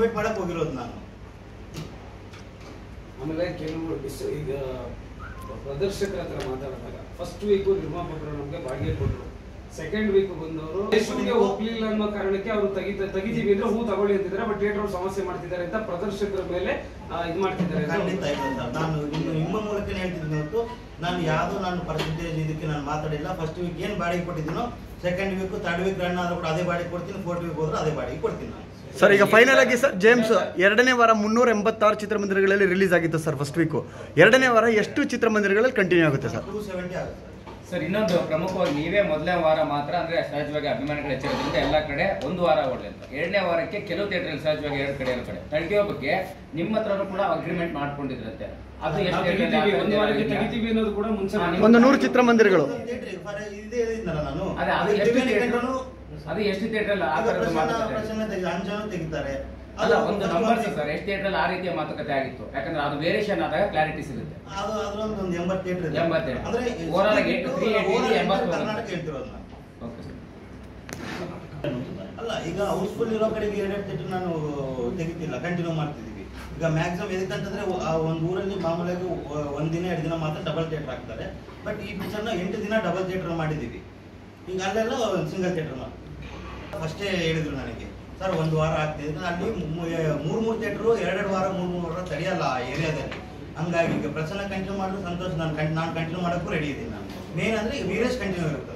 Debate ಮಾಡಕ್ ಹೋಗಿರೋದು ನಾನು ಆಮೇಲೆ ಕೆಲವು ಡಿಸ್ ಈಗ ಪ್ರದರ್ಶಕರ ಹತ್ರ ಮಾತಾಡಿದಾಗ ಫಸ್ಟ್ ವೀಕು ನಿರ್ಮಾಪಕರು ನಮಗೆ ಬಾಡಿಗೆ ಕೊಟ್ಟರು ಸೆಕೆಂಡ್ ವೀಕ್ ಬಂದವರು ಯಶುಗೆ ಒಪ್ಲಿಲ್ಲ ಅನ್ನೋ ಕಾರಣಕ್ಕೆ ಅವರು ತೆಗಿತ ತೆಗಿತೀವಿ ಅಂದ್ರೆ ಹೂ ತಗೊಳ್ಳಿ ಅಂತಿದ್ದಾರೆ ಬಟ್ ಥಿಯೇಟರ್ ಅವ್ರು ಸಮಸ್ಯೆ ಮಾಡ್ತಿದ್ದಾರೆ ಅಂತ ಪ್ರದರ್ಶಕರ ಮೇಲೆ ಆ, ಇದ್ ಮಾಡ್ತಿದ್ದಾರೆ ಅಂತ ಖಂಡಿತ ಇಲ್ಲ ಸರ್ ನಾನು ಇನ್ನು ನಿಮ್ಮ ಮೂಲಕನೇ ಹೇಳ್ತಿದ್ದೀನಿ ಹೊರತು ನಾನು ಯಾವುದೋ ನಾನು ಪರ್ಸೆಂಟೇಜ್ ಇದಕ್ಕೆ ನಾನು ಮಾತಾಡಿಲ್ಲ ಫಸ್ಟ್ ವೀಕ್ ಏನು ಬಾಡಿಗೆ ಕೊಟ್ಟಿದ್ದೀನೋ second week third week run ಆದ್ರೂ ಕೂಡ ಅದೇ ಬಾಡಿಗೆ ಕೊಡ್ತೀನಿ ಫೋರ್ತ್ ವೀಕ್ ಹೋದ್ರೆ ಅದೇ ಬಾಡಿಗೆ ಕೊಡ್ತೀನಿ ನಾನು ಸರ್ ಈಗ ಫೈನಲ್ ಆಗಿ ಸರ್ ಜೇಮ್ಸ್ ಎರಡನೇ ವಾರ ಮುನ್ನೂರ ಎಂಬತ್ತಾರು ಚಿತ್ರಮಂದಿರಗಳಲ್ಲಿ ರಿಲೀಸ್ ಆಗಿತ್ತು ಸರ್ ಫಸ್ಟ್ ವೀಕು ಎರಡನೇ ವಾರ ಎಷ್ಟು ಚಿತ್ರಮಂದಿರಗಳಲ್ಲಿ ಕಂಟಿನ್ಯೂ ಆಗುತ್ತೆ ಸರ್ ಟೂ ಸೆವೆಂಟಿ ಆಗುತ್ತೆ ಸರ್ ಸರ್ ಇನ್ನೊಂದು ಪ್ರಮುಖವಾಗಿ ನೀವೇ ಮೊದಲನೇ ವಾರ ಮಾತ್ರ ಅಂದ್ರೆ ಸಹಜವಾಗಿ ಅಭಿಮಾನಿಗಳು ಹೆಚ್ಚಿರೋದ್ರಿಂದ ಎಲ್ಲ ಕಡೆ ಒಂದು ವಾರ ಓಡಲಿ ಅಂತ ಎರಡನೇ ವಾರಕ್ಕೆ ಕೆಲವು ಥಿಯೇಟರ್ ಸಹಜವಾಗಿ ಎರಡು ಕಡೆ ಎರಡು ಕಡೆ ತಡೆಯೋ ಬಗ್ಗೆ ನಿಮ್ಮ ಹತ್ರನೂ ಕೂಡ ಅಗ್ರಿಮೆಂಟ್ ಮಾಡ್ಕೊಂಡಿದ್ರಂತೆ ಅದು ನಾವು ಎಷ್ಟು ತೆಗಿತೀವಿ ಒಂದು ವಾರಕ್ಕೆ ತೆಗಿತೀವಿ ಅನ್ನೋದು ಕೂಡ ಮುಂಚೆ ಹಾ, ಒಂದು ನೂರು ಚಿತ್ರಮಂದಿರಗಳು ಥಿಯೇಟ್ರಿಗೆ ಫಾರ್ ಇದೇ ಹೇಳಿದ್ನಲ್ಲ ನಾನು ಅದೇ ಅದು ಅದು ಎಷ್ಟು ತ್ರಿವೇಣಿ theatre? ಕಂಡ್ರೂ ಅದು ಎಷ್ಟು ಥಿಯೇಟರ್ ಆ ಈಗ ಥರದ್ದು ಪ್ರಸನ್ನ ಮಾತುಕತೆ ಪ್ರಸನ್ನ ತೆಗಿ ಅಂಜನು ತೆಗಿತಾರೆ ಅಲ್ಲ ಅದು ಒಂದು ಅದು ನಂಬರ್ ಸರ್ ಎಷ್ಟು ಥಿಯೇಟರ್ ಆ ರೀತಿಯ ಮಾತುಕತೆ ಆಗಿತ್ತು ಯಾಕಂದ್ರೆ ಅದು ವೇರಿಯೇಷನ್ ಆದಾಗ ಕ್ಲಾರಿಟಿ ಸಿಗುತ್ತೆ ಅದು ಅದ್ರೊಂದು ಒಂದು ಎಂಬತ್ತು ಥಿಯೇಟರ್ ಇದೆ ಎಂಬತ್ತು ಇದೆ. ಅಂದ್ರೆ Overall ಆಗಿ ಇದು 380, overall ಎಂಬತ್ತು ಕರ್ನಾಟಕ ಹೇಳ್ತಿರೋದು ನಾನು ಓಕೆ ಸರ್ ಅಲ್ಲ ಈಗ ಹೌಸ್ಫುಲ್ ಇರೋ ಕಡೆಗೆ ಎರಡೆರಡು ಥಿಯೇಟರ್ ನಾನು ತೆಗಿತಿಲ್ಲ ಕಂಟಿನ್ಯೂ ಮಾಡ್ತಿದ್ದೀವಿ ಈಗ ಮ್ಯಾಕ್ಸಿಮಮ್ ಎದಕ್ಕಂತಂದ್ರೆ ಆ ಒಂದು ಊರಲ್ಲಿ ಮಾಮೂಲಿಯಾಗಿ ಒ- ಒಂದ್ ದಿನ ಎರಡು ದಿನ ಮಾತ್ರ ಡಬಲ್ ಥಿಯೇಟರ್ ಹಾಕ್ತಾರೆ ಬಟ್ ಈ ಪಿಕ್ಚರ್ನ ಎಂಟು ದಿನ ಡಬಲ್ ಥಿಯೇಟರ್ ಮಾಡಿದ್ದೀವಿ ಈಗ ಅಲ್ಲೆಲ್ಲ ಸಿಂಗಲ್ ಥಿಯೇಟರ್ ಮಾಡಿ ಫಸ್ಟೇ ಹೇಳಿದ್ರು ನನಗೆ ಸರ್ ಒಂದು ವಾರ ಆಗ್ತಿದೆ ಅಲ್ಲಿ ಮೂರು ಮೂರು ಥಿಯೇಟ್ರು ಎರಡೆರಡು ವಾರ ಮೂರು ಮೂರು ವಾರ ತಡೆಯಲ್ಲ ಆ ಏರಿಯಾದಲ್ಲಿ ಹಂಗಾಗಿ ಈಗ ಪ್ರಸನ್ನ ಕಂಟಿನ್ಯೂ ಮಾಡಿದ್ರೆ ಸಂತೋಷ್ ನಾನು ಕಂಟ್ ನಾನು ಕಂಟಿನ್ಯೂ ಮಾಡೋಕ್ಕೂ ರೆಡಿ ಇದ್ದೀನಿ ನಾನು ಮೇನ್ ಅಂದ್ರೆ ಈಗ ವೀರೇಶ್ ಕಂಟಿನ್ಯೂ ಇರುತ್ತೆ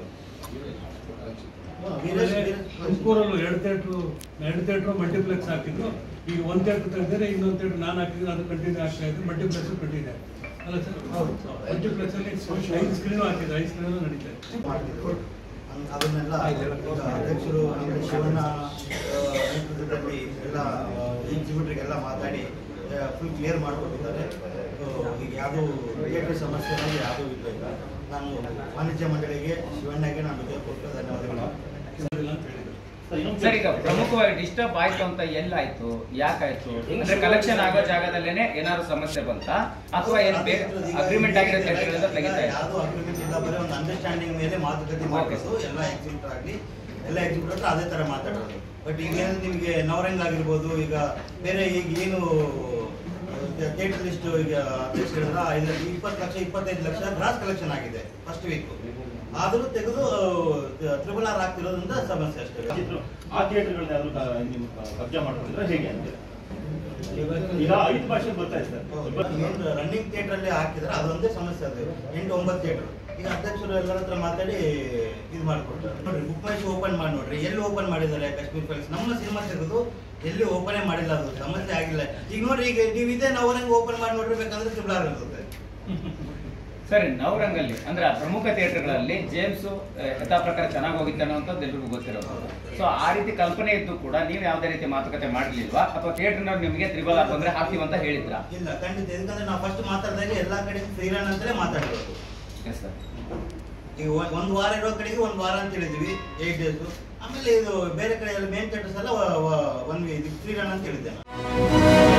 ಹ್ಮ್, ವೀರೇಶ್ ವೀರೇಶ್- ತುಮಕೂರಲ್ಲೂ ಎರಡು ಥಿಯೇಟ್ರು ಎರಡು ಥಿಯೇಟ್ರು ಮಲ್ಟಿಪ್ಲೆಕ್ಸ್ ಹಾಕಿದ್ರು ಈಗ ಒಂದು ಥಿಯೇಟ್ರ್ ತೆಗೆದ್ರೆ ಇನ್ನೊಂದು ಥಿಯೇಟ್ರ್ ನಾನು ಹಾಕಿದ್ರೆ ಅದು ಕಂಟಿನ್ಯೂ ಆಗ್ತಾ ಇದೆ ಮಲ್ಟಿಪ್ಲೆಕ್ಸ್ ಕಂಟಿನ್ಯೂ ಅಲ್ಲ ಸರ್ ಹೌದು. ಮಲ್ಟಿಪ್ಲೆಕ್ಸ್ ಅಲ್ಲಿ ಐದು ಸ್ಕ್ರೀನು ಹಾಕಿದ್ರು ಐದು ಸ್ಕ್ರೀನು ನಡೀತಾ ಇದೆ ಮಾಡ್ತಿದ್ರು ಹಂಗ್ ಅದನ್ನೆಲ್ಲ ಈಗ ಅಧ್ಯಕ್ಷರು ನಮ್ಮ ಶಿವಣ್ಣ ಆ, ನೇತೃತ್ವದಲ್ಲಿ ಎಲ್ಲ ಎಕ್ಸಿಬಿಟ್ರಿಗೆಲ್ಲ ಮಾತಾಡಿ ಫುಲ್ ಕ್ಲಿಯರ್ ಮಾಡಿಕೊಟ್ಟಿದ್ದಾರೆ ಸೊ, ಈಗ ಯಾವುದು ಥಿಯೇಟರ್ ಸಮಸ್ಯೆ ಅನ್ನೋದು ಯಾವುದೂ ಇಲ್ಲ ಈಗ ನಾನು ವಾಣಿಜ್ಯ ಮಂಡಳಿಗೆ ಶಿವಣ್ಣಗೆ ನಾನು ವಿಜಯ ಕೊಟ್ಟು ಧನ್ಯವಾದಗಳು ಇಲ್ಲ ಅಂತ ಹೇಳಿದ್ರು ಸರ್ ಈಗ ಪ್ರಮುಖವಾಗಿ ಡಿಸ್ಟರ್ಬ್ ಆಯ್ತು ಅಂತ ಎಲ್ಲಾಯ್ತು ಯಾಕಾಯ್ತು ಅಂದ್ರೆ ಕಲೆಕ್ಷನ್ ಆಗೋ ಜಾಗದಲ್ಲೇನೆ ಏನಾದ್ರು ಸಮಸ್ಯೆ ಬಂತ ಅಥವಾ ಏನ್ ಬೇರೆ ಅಗ್ರಿಮೆಂಟ್ ಆಗಿರೋ ಥಿಯೇಟರ್ಗಳಿಂದ ತೆಗಿತಾ ಇತ್ತು ಯಾವುದು ಅಗ್ರಿಮೆಂಟ್ ಇಲ್ಲ ಬರೀ ಒಂದು ಅಂಡರ್ಸ್ಟ್ಯಾಂಡಿಂಗ್ ಮೇಲೆ ಮಾತುಕತೆ ಮಾಡೋದು ಎಲ್ಲ ಎಕ್ಸಿಬಿಟರ್ ಆಗಲಿ ಎಲ್ಲ ಎಕ್ಸಿಬಿಟರ್ ಹತ್ರ ಅದೇ ತರ ಮಾತಾಡೋದು ಬಟ್ ಈಗ ಏನು ನಿಮಗೆ ನವರಂಗ್ ಆಗಿರ್ಬೋದು ಈಗ ಬೇರೆ ಈಗ ಏನು ಥಿಯೇಟರ್ ಲಿಸ್ಟ್ ಈಗ ಅಧ್ಯಕ್ಷರೆಲ್ಲ ಐದು ಇಪ್ಪತ್ತು ಲಕ್ಷ ಇಪ್ಪತ್ತೈದು ಲಕ್ಷ ಗ್ರಾಸ್ ಕಲೆಕ್ಷನ್ ಆಗಿದೆ ಫಸ್ಟ್ ವೀಕ್ ಆದರೂ ತೆಗೆದು ತ್ರಿಬಲ್ ಆರ್ ಆಗ್ತಿರೋದ್ರಿಂದ ಸಮಸ್ಯೆ ಅಷ್ಟೇ ಆ ಥಿಯೇಟರ್ಗಳನ್ನ ಯಾರು ನೀವು ಕಬ್ಜಾ ಮಾಡ್ಕೊಂಡಿದ್ರೆ ಹೇಗೆ ಅಂತ ಈಗ ಐದು ಭಾಷೆ ಬರ್ತಾ ಇದೆ ಸರ್ ರನ್ನಿಂಗ್ ಥಿಯೇಟರ್ ಅಲ್ಲಿ ಹಾಕಿದ್ರೆ ಅದೊಂದೇ ಸಮಸ್ಯೆ ಅದು ಎಂಟು ಒಂಬತ್ತು ಥಿಯೇಟರ್ ಈಗ ಅಧ್ಯಕ್ಷರು ಎಲ್ಲರ ಹತ್ರ ಮಾತಾಡಿ ಇದು ಮಾಡ್ಕೊಡ್ತಾರೆ ನೋಡ್ರಿ ಬುಕ್ ಮೈ ಓಪನ್ ಮಾಡಿ ನೋಡ್ರಿ ಎಲ್ಲಿ ಓಪನ್ ಮಾಡಿದ್ದಾರೆ ಕಾಶ್ಮೀರ್ ಫೈಲ್ಸ್ ನಮ್ಮ ಸಿನಿಮಾ ತೆಗೆದು ಎಲ್ಲಿ ಓಪನೇ ಮಾಡಿಲ್ಲ ಅದು ಸಮಸ್ಯೆ ಆಗಿಲ್ಲ ಈಗ ನೋಡ್ರಿ ಈಗ ನೀವು ಇದೇ ನಾವು ಓಪನ್ ಮಾಡಿ ನೋಡ್ರಿ ಬೇಕಂದ್ರೆ ತ್ರಿಬಲ್ ಇರುತ್ತೆ ಸರಿ ನವರಂಗಲ್ಲಿ ಅಂದ್ರೆ ಆ ಪ್ರಮುಖ ಥಿಯೇಟರ್ಗಳಲ್ಲಿ ಜೇಮ್ಸ್ ಯಥಾ ಪ್ರಕಾರ ಚೆನ್ನಾಗಿ ಹೋಗಿತ್ತು ಅನ್ನೋಂಥದ್ದು ಎಲ್ರಿಗೂ ಗೊತ್ತಿರೋದು ಸೊ ಆ ರೀತಿ ಕಲ್ಪನೆ ಇದ್ದು ಕೂಡ ನೀವು ಯಾವುದೇ ರೀತಿ ಮಾತುಕತೆ ಮಾಡಲಿಲ್ವಾ ಅಥವಾ ಥಿಯೇಟರ್ನವ್ರು ನಿಮಗೆ ತ್ರಿಬಲ್ ತೊಂದರೆ ಹಾಕ್ತೀವಿ ಅಂತ ಹೇಳಿದ್ರಾ ಇಲ್ಲ ಖಂಡಿತ ಯಾಕಂದ್ರೆ ನಾವು ಫಸ್ಟ್ ಮಾತಾಡಿದಾಗ ಎಲ್ಲಾ ಕಡೆ ಫ್ರೀ ರನ್ ಅಂತಲೇ ಮಾತಾಡಿರೋದು ಎಸ್ ಸರ್ ಈಗ ಒ- ಒಂದು ವಾರ ಇರೋ ಕಡೆಗೆ ಒಂದು ವಾರ ಅಂತ ಹೇಳಿದ್ವಿ ಏಟ್ ಡೇಸ್ ಆಮೇಲೆ ಇದು ಬೇರೆ ಕಡೆ ಎಲ್ಲ ಮೇನ್ ಥಿಯೇಟರ್ಸ್ ಎಲ್ಲ ಒನ್ ವೀಕ್ ಫ್ರೀ ರನ್ ಅಂತ ಹೇಳಿದ್ದೆ ನಾನು